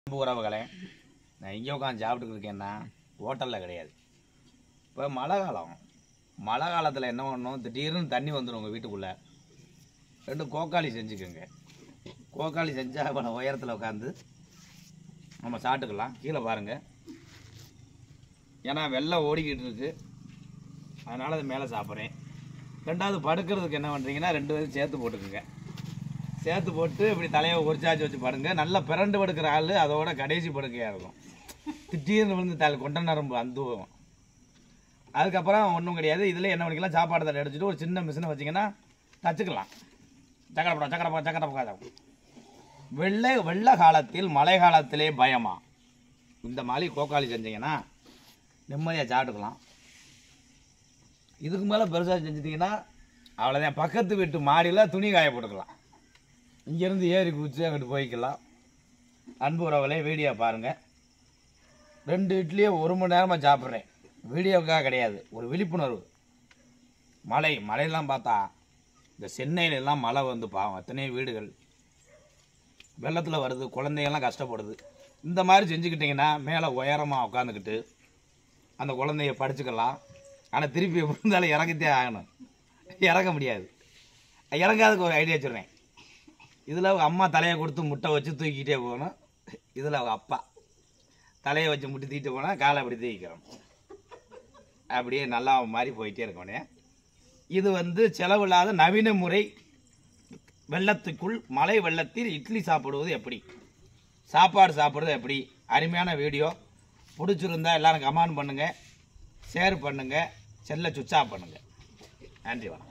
அன்பு உறவுகளே நான் இங்கே உட்காந்து சாப்பிட்டுட்டு இருக்கேன்னா ஹோட்டலில் கிடையாது இப்போ மழை காலம் மழை காலத்தில் என்ன பண்ணணும் திடீர்னு தண்ணி வந்துடும் உங்கள் வீட்டுக்குள்ளே ரெண்டு கோக்காளி செஞ்சுக்கோங்க கோக்காளி செஞ்சால் இப்போ உயரத்தில் உட்காந்து நம்ம சாப்பிட்டுக்கலாம் கீழே பாருங்கள் ஏன்னா வெள்ளம் ஓடிக்கிட்டு இருக்கு அதனால் அது மேலே சாப்பிட்றேன் ரெண்டாவது படுக்கிறதுக்கு என்ன பண்ணுறீங்கன்னா ரெண்டு பேரும் சேர்த்து போட்டுக்குங்க சேர்த்து போட்டு இப்படி தலையை உரிச்சாச்சு வச்சு படுங்க நல்லா பிறண்டு படுக்கிற ஆள் அதோட கடைசி படுக்கையாக இருக்கும் திடீர்னு விழுந்து தலை கொண்ட நரம்பு அந்துவோம் அதுக்கப்புறம் ஒன்றும் கிடையாது இதில் என்ன பண்ணிக்கலாம் சாப்பாடு தட்டை அடிச்சுட்டு ஒரு சின்ன மிஷினை வச்சிங்கன்னா தச்சுக்கலாம் சக்கரப்படம் சக்கரப்பா சக்கரப்பா வெள்ளை வெள்ள காலத்தில் மழை காலத்திலே பயமா இந்த மாதிரி கோக்காளி செஞ்சீங்கன்னா நிம்மதியாக சாப்பிட்டுக்கலாம் இதுக்கு மேலே பெருசாக செஞ்சிட்டிங்கன்னா அவ்வளோதான் பக்கத்து வீட்டு மாடியில் துணி காய போட்டுக்கலாம் இங்கேருந்து ஏறி குதிச்சு அங்கிட்டு போய்க்கலாம் அன்பு உறவுகளே வீடியோ பாருங்கள் ரெண்டு இட்லியை ஒரு மணி நேரமாக சாப்பிட்றேன் வீடியோக்காக கிடையாது ஒரு விழிப்புணர்வு மழை மழையெல்லாம் பார்த்தா இந்த சென்னையில எல்லாம் மழை வந்து பாவம் எத்தனையோ வீடுகள் வெள்ளத்தில் வருது குழந்தையெல்லாம் கஷ்டப்படுது இந்த மாதிரி செஞ்சுக்கிட்டிங்கன்னா மேலே உயரமாக உட்காந்துக்கிட்டு அந்த குழந்தைய படிச்சுக்கலாம் ஆனால் திருப்பி எப்படி இருந்தாலும் இறங்கித்தே ஆகணும் இறங்க முடியாது இறங்காதுக்கு ஒரு ஐடியா சொல்கிறேன் இதில் அவங்க அம்மா தலையை கொடுத்து முட்டை வச்சு தூக்கிட்டே போகணும் இதில் அவங்க அப்பா தலையை வச்சு முட்டி தூக்கிட்டு போனால் காலை அப்படி தூக்கிக்கிறோம் அப்படியே நல்லா மாதிரி போயிட்டே இருக்கணும் இது வந்து செலவில்லாத நவீன முறை வெள்ளத்துக்குள் மழை வெள்ளத்தில் இட்லி சாப்பிடுவது எப்படி சாப்பாடு சாப்பிடுறது எப்படி அருமையான வீடியோ பிடிச்சிருந்தா எல்லாரும் கமெண்ட் பண்ணுங்கள் ஷேர் பண்ணுங்கள் செல்ல சுவிட்ச் ஆஃப் பண்ணுங்கள் நன்றி வணக்கம்